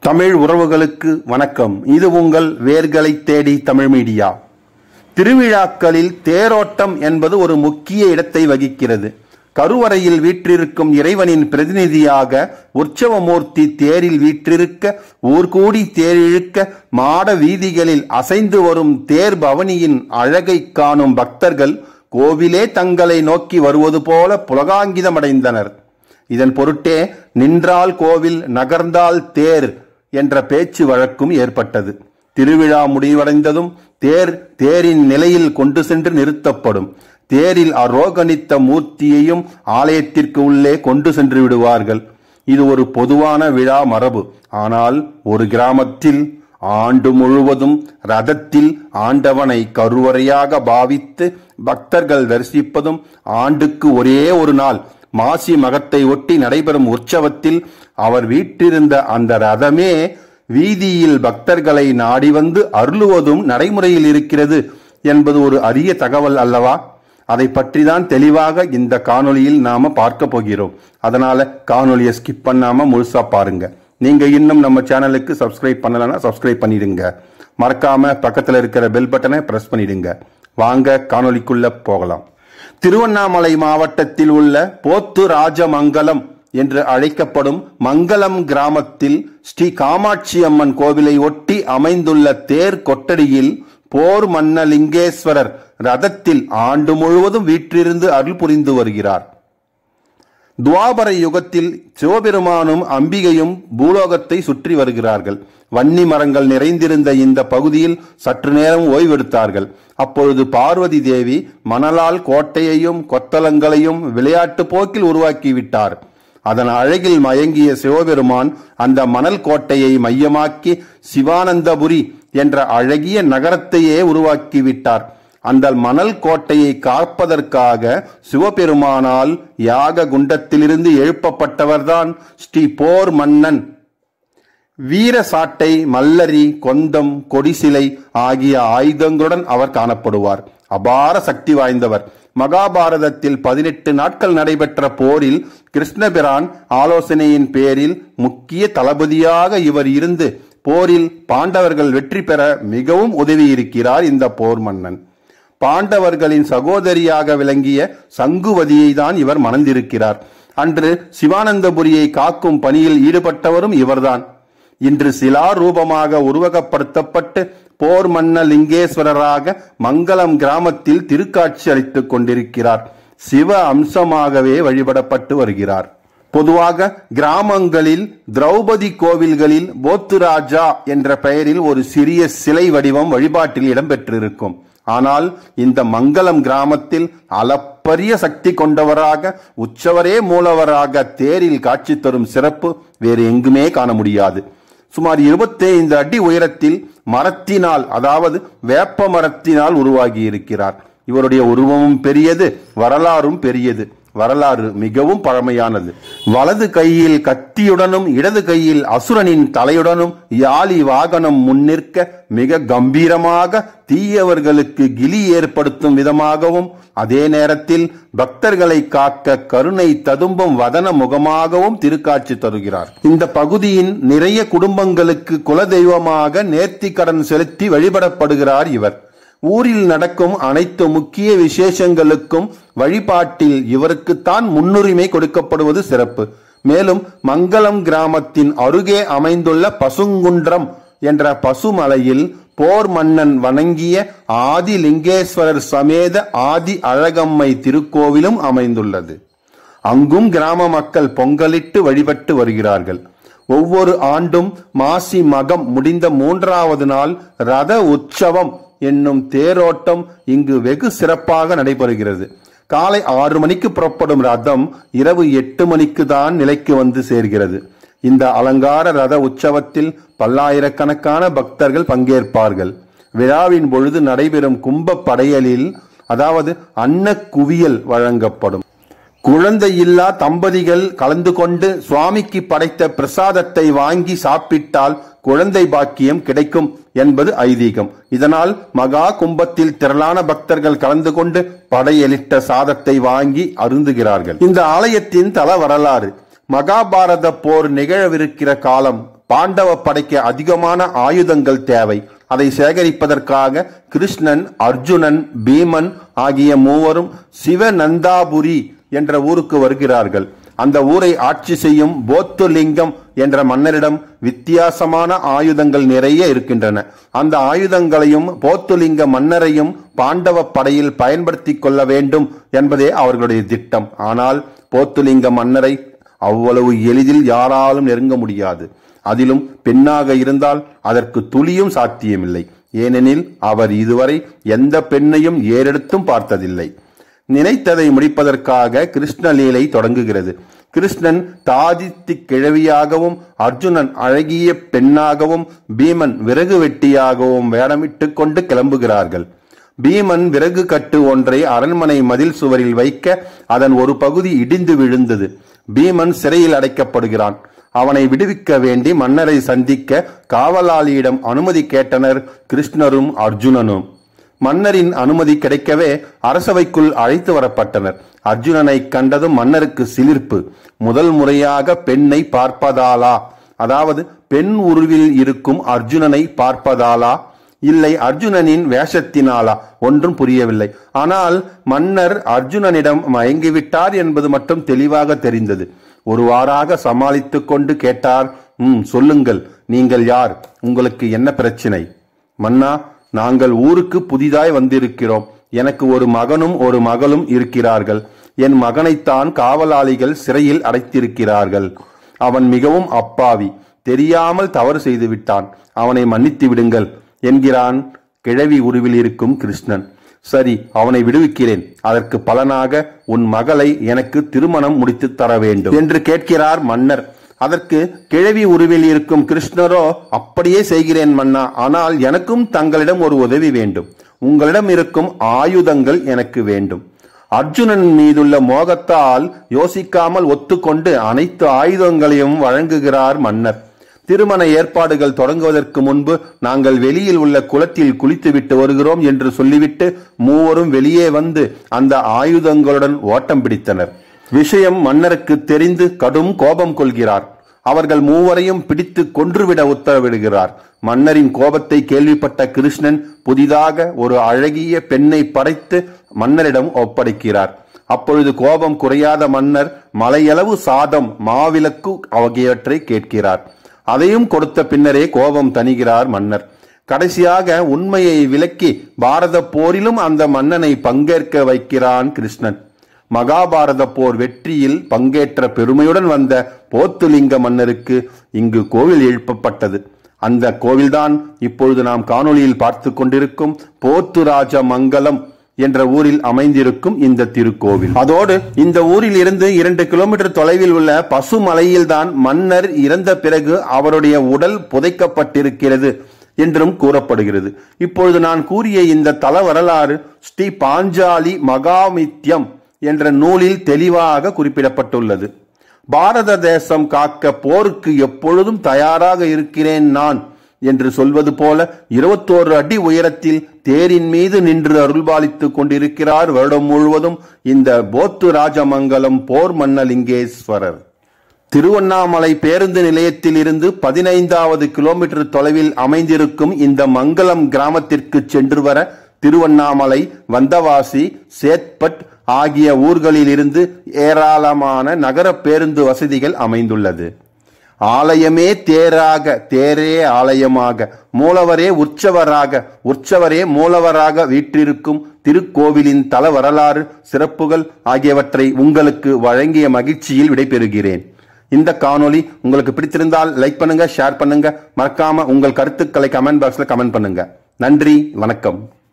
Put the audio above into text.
தமிழ் உறவுகளுக்கு வணக்கம் இது உங்கள் வேர்களை தேடி தமிழ் மீடியா திருவிழாக்களில் தேரோட்டம் என்பது ஒரு முக்கிய இடத்தை வகிக்கிறது கருவறையில் வீற்றிருக்கும் இறைவனின் பிரதிநிதியாக உற்சவமூர்த்தி தேரில் வீற்றிருக்க ஊர்கூடி தேரிழுக்க மாட வீதிகளில் அசைந்து வரும் தேர் பவனியின் அழகை காணும் பக்தர்கள் கோவிலே தங்களை நோக்கி வருவது போல புலகாங்கிதமடைந்தனர் இதன் பொருட்டே நின்றால் கோவில் நகர்ந்தால் தேர் என்ற பேச்சு வழக்கும் ஏற்பட்டது திருவிழா முடிவடைந்ததும் தேர் தேரின் நிலையில் கொண்டு சென்று நிறுத்தப்படும் தேரில் அரோகணித்த மூர்த்தியையும் ஆலயத்திற்கு உள்ளே கொண்டு சென்று விடுவார்கள் இது ஒரு பொதுவான விழா மரபு ஆனால் ஒரு கிராமத்தில் ஆண்டு முழுவதும் ரதத்தில் ஆண்டவனை கருவறையாக பாவித்து பக்தர்கள் தரிசிப்பதும் ஆண்டுக்கு ஒரே ஒரு நாள் மாசி மகத்தை ஒட்டி நடைபெறும் உற்சவத்தில் அவர் வீற்றிருந்த அந்த ரதமே வீதியில் பக்தர்களை நாடி வந்து அருளுவதும் நடைமுறையில் இருக்கிறது என்பது ஒரு அரிய தகவல் அல்லவா அதை பற்றி தான் தெளிவாக இந்த காணொளியில் நாம பார்க்க போகிறோம் அதனால காணொளியை ஸ்கிப் பண்ணாம முழுசா பாருங்க நீங்க இன்னும் நம்ம சேனலுக்கு சப்ஸ்கிரைப் பண்ணலன்னா சப்ஸ்கிரைப் பண்ணிடுங்க மறக்காம பக்கத்துல இருக்கிற பெல் பட்டனை பிரஸ் பண்ணிடுங்க வாங்க காணொளிக்குள்ள போகலாம் திருவண்ணாமலை மாவட்டத்தில் உள்ள போத்து ராஜமங்கலம் என்று அழைக்கப்படும் மங்கலம் கிராமத்தில் ஸ்ரீ காமாட்சி அம்மன் கோவிலை ஒட்டி அமைந்துள்ள தேர் கொட்டடியில் போர் மன்னலிங்கேஸ்வரர் ரதத்தில் ஆண்டு முழுவதும் வீற்றிருந்து அருள் புரிந்து வருகிறார் துவாபர யுகத்தில் சிவபெருமானும் அம்பிகையும் பூலோகத்தை சுற்றி வருகிறார்கள் வன்னி மரங்கள் நிறைந்திருந்த இந்த பகுதியில் சற்று நேரம் ஓய்வெடுத்தார்கள் அப்பொழுது பார்வதி தேவி மணலால் கோட்டையையும் கொத்தலங்களையும் விளையாட்டு போக்கில் உருவாக்கிவிட்டார் அதன் அழகில் மயங்கிய சிவபெருமான் அந்த மணல் கோட்டையை மையமாக்கி சிவானந்தபுரி என்ற அழகிய நகரத்தையே உருவாக்கிவிட்டார் அந்த மணல் கோட்டையை காப்பதற்காக சிவபெருமானால் யாக குண்டத்திலிருந்து எழுப்பப்பட்டவர்தான் ஸ்ரீ போர் மன்னன் வீர சாட்டை மல்லரி கொந்தம் கொடிசிலை ஆகிய ஆயுதங்களுடன் அவர் காணப்படுவார் அபார சக்தி வாய்ந்தவர் மகாபாரதத்தில் பதினெட்டு நாட்கள் நடைபெற்ற போரில் கிருஷ்ணபிரான் ஆலோசனையின் பேரில் முக்கிய தளபதியாக இவர் இருந்து போரில் பாண்டவர்கள் வெற்றி பெற மிகவும் உதவியிருக்கிறார் இந்த போர் மன்னன் பாண்டவர்களின் சகோதரியாக விளங்கிய சங்குவதியை தான் இவர் மணந்திருக்கிறார் அன்று சிவானந்தபுரியை காக்கும் பணியில் ஈடுபட்டவரும் இவர்தான் இன்று சிலா ரூபமாக உருவகப்படுத்தப்பட்டு போர் மன்ன லிங்கேஸ்வரராக மங்களம் கிராமத்தில் திருக்காட்சி அளித்துக் கொண்டிருக்கிறார் சிவ அம்சமாகவே வழிபடப்பட்டு வருகிறார் பொதுவாக கிராமங்களில் திரௌபதி கோவில்களில் போத்துராஜா என்ற பெயரில் ஒரு சிறிய சிலை வடிவம் வழிபாட்டில் இடம்பெற்றிருக்கும் ஆனால் இந்த மங்களம் கிராமத்தில் அளப்பரிய சக்தி கொண்டவராக உற்சவரே மூலவராக தேரில் காட்சி தரும் சிறப்பு வேறு எங்குமே காண முடியாது சுமார் இருபத்தைந்து அடி உயரத்தில் மரத்தினால் அதாவது வேப்ப மரத்தினால் உருவாகி இருக்கிறார் இவருடைய உருவமும் பெரியது வரலாறும் பெரியது வரலாறு மிகவும் பழமையானது வலது கையில் கத்தியுடனும் இடது கையில் அசுரனின் தலையுடனும் யாலி வாகனம் முன்னிற்க மிக கம்பீரமாக தீயவர்களுக்கு கிலி ஏற்படுத்தும் விதமாகவும் அதே நேரத்தில் பக்தர்களை காக்க கருணை ததும்பும் வதன முகமாகவும் திருக்காட்சி தருகிறார் இந்த பகுதியின் நிறைய குடும்பங்களுக்கு குலதெய்வமாக நேர்த்தி கடன் செலுத்தி வழிபடப்படுகிறார் இவர் ஊரில் நடக்கும் அனைத்து முக்கிய விசேஷங்களுக்கும் வழிபாட்டில் இவருக்குத்தான் முன்னுரிமை கொடுக்கப்படுவது சிறப்பு மேலும் மங்களம் கிராமத்தின் அருகே அமைந்துள்ள பசுங்குன்றம் என்ற பசுமலையில் போர் மன்னன் வணங்கிய ஆதிலிங்கேஸ்வரர் சமேத ஆதி அழகம்மை திருக்கோவிலும் அமைந்துள்ளது அங்கும் கிராம மக்கள் பொங்கலிட்டு வழிபட்டு வருகிறார்கள் ஒவ்வொரு ஆண்டும் மாசி மகம் முடிந்த மூன்றாவது நாள் ரத உற்சவம் என்னும் தேரோட்டம் இங்கு வெகு சிறப்பாக நடைபெறுகிறது காலை ஆறு மணிக்கு புறப்படும் ரதம் இரவு எட்டு மணிக்கு தான் நிலைக்கு வந்து சேர்கிறது இந்த அலங்கார ரத உற்சவத்தில் பல்லாயிரக்கணக்கான பக்தர்கள் பங்கேற்பார்கள் விழாவின் பொழுது நடைபெறும் கும்ப படையலில் அதாவது அன்ன குவியல் வழங்கப்படும் குழந்தையில்லா தம்பதிகள் கலந்து கொண்டு சுவாமிக்கு படைத்த பிரசாதத்தை வாங்கி சாப்பிட்டால் குழந்தை பாக்கியம் கிடைக்கும் என்பது ஐதீகம் இதனால் மகா கும்பத்தில் திரளான பக்தர்கள் கலந்து கொண்டு படையலிட்ட சாதத்தை வாங்கி அருந்துகிறார்கள் இந்த ஆலயத்தின் தல வரலாறு மகாபாரத போர் நிகழவிருக்கிற காலம் பாண்டவ படைக்கு அதிகமான ஆயுதங்கள் தேவை அதை சேகரிப்பதற்காக கிருஷ்ணன் அர்ஜுனன் பீமன் ஆகிய மூவரும் சிவநந்தாபுரி என்ற ஊருக்கு வருகிறார்கள் அந்த ஊரை ஆட்சி செய்யும் போத்துலிங்கம் என்ற மன்னரிடம் வித்தியாசமான ஆயுதங்கள் நிறைய இருக்கின்றன அந்த ஆயுதங்களையும் போத்துலிங்க மன்னரையும் பாண்டவ படையில் பயன்படுத்திக் கொள்ள வேண்டும் என்பதே அவர்களுடைய திட்டம் ஆனால் போத்துலிங்க மன்னரை அவ்வளவு எளிதில் யாராலும் நெருங்க முடியாது அதிலும் பெண்ணாக இருந்தால் அதற்கு துளியும் சாத்தியமில்லை ஏனெனில் அவர் இதுவரை எந்த பெண்ணையும் ஏறெடுத்தும் பார்த்ததில்லை நினைத்ததை முடிப்பதற்காக கிருஷ்ணலீலை தொடங்குகிறது கிருஷ்ணன் தாதித்தி கிழவியாகவும் அர்ஜுனன் அழகிய பெண்ணாகவும் பீமன் விறகு வெட்டியாகவும் வேடமிட்டு கொண்டு கிளம்புகிறார்கள் பீமன் விறகு கட்டு ஒன்றை அரண்மனை மதில் சுவரில் வைக்க அதன் ஒரு பகுதி இடிந்து விழுந்தது பீமன் சிறையில் அடைக்கப்படுகிறான் அவனை விடுவிக்க வேண்டி மன்னரை சந்திக்க காவலாளியிடம் அனுமதி கேட்டனர் கிருஷ்ணரும் அர்ஜுனனும் மன்னரின் அனுமதி கிடைக்கவே அரசவைக்குள் அழைத்து வரப்பட்டனர் அர்ஜுனனை கண்டதும் மன்னருக்கு சிலிர்ப்பு முதல் முறையாக பெண்ணை பார்ப்பதாலா அதாவது பெண் உருவில் இருக்கும் அர்ஜுனனை பார்ப்பதாலா இல்லை அர்ஜுனனின் வேஷத்தினாலா ஒன்றும் புரியவில்லை ஆனால் மன்னர் அர்ஜுனனிடம் மயங்கிவிட்டார் என்பது மட்டும் தெளிவாக தெரிந்தது ஒருவாறாக சமாளித்துக் கொண்டு கேட்டார் ம் சொல்லுங்கள் நீங்கள் யார் உங்களுக்கு என்ன பிரச்சனை மன்னா நாங்கள் ஊருக்கு புதிதாய் வந்திருக்கிறோம் எனக்கு ஒரு மகனும் ஒரு மகளும் இருக்கிறார்கள் என் மகனைத்தான் காவலாளிகள் சிறையில் அடைத்திருக்கிறார்கள் அவன் மிகவும் அப்பாவி தெரியாமல் தவறு செய்து விட்டான் அவனை மன்னித்து விடுங்கள் என்கிறான் கிழவி உருவில் இருக்கும் கிருஷ்ணன் சரி அவனை விடுவிக்கிறேன் அதற்கு பலனாக உன் மகளை எனக்கு திருமணம் முடித்து தர வேண்டும் என்று கேட்கிறார் மன்னர் அதற்கு கிழவி உருவில் இருக்கும் கிருஷ்ணரோ அப்படியே செய்கிறேன் மன்னா ஆனால் எனக்கும் தங்களிடம் ஒரு உதவி வேண்டும் உங்களிடம் இருக்கும் ஆயுதங்கள் எனக்கு வேண்டும் அர்ஜுனன் மீதுள்ள மோகத்தால் யோசிக்காமல் ஒத்துக்கொண்டு அனைத்து ஆயுதங்களையும் வழங்குகிறார் மன்னர் திருமண ஏற்பாடுகள் தொடங்குவதற்கு முன்பு நாங்கள் வெளியில் உள்ள குளத்தில் குளித்துவிட்டு வருகிறோம் என்று சொல்லிவிட்டு மூவரும் வெளியே வந்து அந்த ஆயுதங்களுடன் ஓட்டம் பிடித்தனர் விஷயம் மன்னருக்கு தெரிந்து கடும் கோபம் கொள்கிறார் அவர்கள் மூவரையும் பிடித்து கொன்றுவிட உத்தரவிடுகிறார் மன்னரின் கோபத்தை கேள்விப்பட்ட கிருஷ்ணன் புதிதாக ஒரு அழகிய பெண்ணை படைத்து மன்னரிடம் ஒப்படைக்கிறார் அப்பொழுது கோபம் குறையாத மன்னர் மலையளவு சாதம் மாவிளக்கு ஆகியவற்றை கேட்கிறார் அதையும் கொடுத்த பின்னரே கோபம் தணிகிறார் மன்னர் கடைசியாக உண்மையை விளக்கி பாரத போரிலும் அந்த மன்னனை பங்கேற்க வைக்கிறான் கிருஷ்ணன் மகாபாரத போர் வெற்றியில் பங்கேற்ற பெருமையுடன் வந்த போத்துலிங்க மன்னருக்கு இங்கு கோவில் எழுப்பப்பட்டது அந்த கோவில்தான் இப்பொழுது நாம் காணொளியில் பார்த்து கொண்டிருக்கும் போத்துராஜ மங்கலம் என்ற ஊரில் அமைந்திருக்கும் இந்த திருக்கோவில் அதோடு இந்த ஊரில் இருந்து இரண்டு கிலோமீட்டர் தொலைவில் உள்ள பசுமலையில்தான் மன்னர் இறந்த பிறகு அவருடைய உடல் புதைக்கப்பட்டிருக்கிறது என்றும் கூறப்படுகிறது இப்பொழுது நான் கூறிய இந்த தல வரலாறு ஸ்ரீ பாஞ்சாலி மகாமித்யம் என்ற நூலில் தெளிவாக குறிப்பிடப்பட்டுள்ளது பாரத தேசம் காக்க போருக்கு எப்பொழுதும் தயாராக இருக்கிறேன் நான் என்று சொல்வது போல இருபத்தோரு அடி உயரத்தில் தேரின் மீது நின்று அருள்பாலித்துக் கொண்டிருக்கிறார் வருடம் முழுவதும் இந்த போத்து ராஜமங்கலம் போர் மன்னலிங்கேஸ்வரர் திருவண்ணாமலை பேருந்து நிலையத்தில் இருந்து பதினைந்தாவது கிலோமீட்டர் தொலைவில் அமைந்திருக்கும் இந்த மங்கலம் கிராமத்திற்கு சென்று வர திருவண்ணாமலை வந்தவாசி சேத்பட் ஆகிய ஊர்களில் இருந்து ஏராளமான நகர பேருந்து வசதிகள் அமைந்துள்ளது ஆலயமே தேராக தேரே ஆலயமாக மூலவரே உற்சவராக உற்சவரே மூலவராக வீற்றிருக்கும் திருக்கோவிலின் தல வரலாறு சிறப்புகள் ஆகியவற்றை உங்களுக்கு வழங்கிய மகிழ்ச்சியில் விடைபெறுகிறேன் இந்த காணொளி உங்களுக்கு பிடித்திருந்தால் லைக் பண்ணுங்க ஷேர் பண்ணுங்க மறக்காம உங்கள் கருத்துக்களை கமெண்ட் பாக்ஸ்ல கமெண்ட் பண்ணுங்க நன்றி வணக்கம்